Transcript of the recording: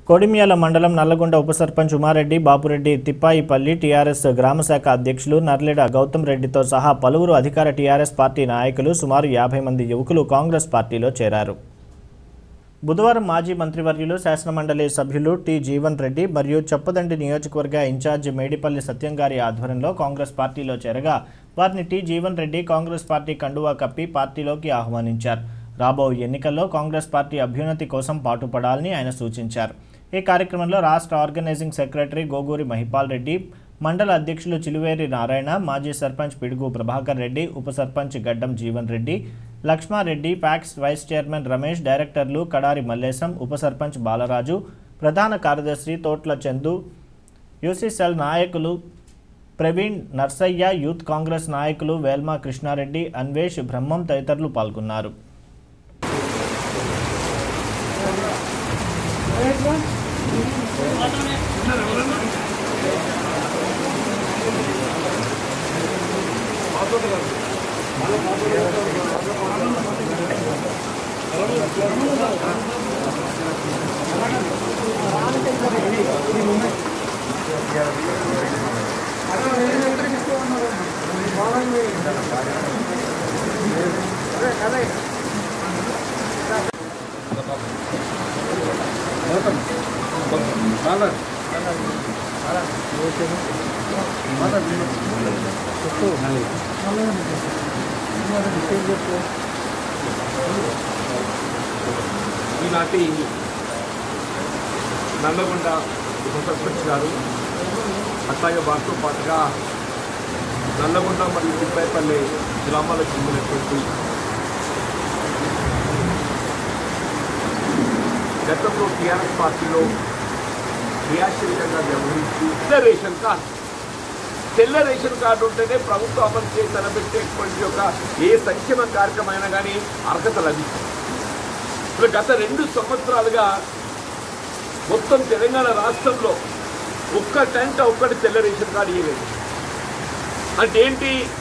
కొడిమ్యాల మండలం నల్లగొండ ఉప సర్పంచ్ ఉమారెడ్డి బాపురెడ్డి తిప్పాయిపల్లి టీఆర్ఎస్ గ్రామశాఖ అధ్యక్షులు నర్లెడ గౌతమ్ రెడ్డితో సహా పలువురు అధికార టీఆర్ఎస్ పార్టీ నాయకులు సుమారు యాభై మంది యువకులు కాంగ్రెస్ పార్టీలో చేరారు బుధవారం మాజీ మంత్రివర్యులు శాసనమండలి సభ్యులు టి జీవన్ రెడ్డి మరియు చొప్పదండి నియోజకవర్గ ఇన్ఛార్జ్ మేడిపల్లి సత్యం గారి ఆధ్వర్యంలో కాంగ్రెస్ పార్టీలో చేరగా వారిని టి జీవన్ రెడ్డి కాంగ్రెస్ పార్టీ కండువా కప్పి పార్టీలోకి ఆహ్వానించారు రాబో ఎన్నికల్లో కాంగ్రెస్ పార్టీ అభ్యున్నతి కోసం పాటుపడాలని ఆయన సూచించారు ఈ కార్యక్రమంలో రాష్ట్ర ఆర్గనైజింగ్ సెక్రటరీ గోగూరి మహిపాల్ రెడ్డి మండల అధ్యక్షులు చిలువేరి నారాయణ మాజీ సర్పంచ్ పిడుగు ప్రభాకర్ రెడ్డి ఉప sarpanch Gaddam Jeevan Reddy Laxma Reddy PACS vice chairman Ramesh డైరెక్టర్లు కడారి మల్లేశం ఉప సర్పంచ్ బాలరాజు ప్రధాన కార్యదర్శి తోట్ల చందు యూసీసెల్ నాయకులు ప్రవీణ్ నర్సయ్య యూత్ కాంగ్రెస్ నాయకులు వేల్మా కృష్ణారెడ్డి అన్వేష్ బ్రహ్మం తదితరులు పాల్గొన్నారు ఈనాటి నల్లగొండ ఉప సర్పంచ్ గారు అట్లాగే వారితో పాటుగా నల్లగొండ మరియు తిప్పాయిపల్లి గ్రామాలకు చెందినటువంటి గతంలో టీఆర్ఎస్ పార్టీలో క్రియాశీలకంగా వ్యవహరించి తెల్ల రేషన్ కార్డు తెల్ల రేషన్ కార్డు ఉంటేనే ప్రభుత్వం అమలు చేసి తలపెట్టేటువంటి ఒక ఏ సంక్షేమ కార్యక్రమం అయినా కానీ అర్హత లభిస్తుంది ఇప్పుడు గత రెండు సంవత్సరాలుగా మొత్తం తెలంగాణ రాష్ట్రంలో ఒక్క టెంట్ ఒక్కటి తెల్ల రేషన్ కార్డు ఇవ్వలేదు అంటే ఏంటి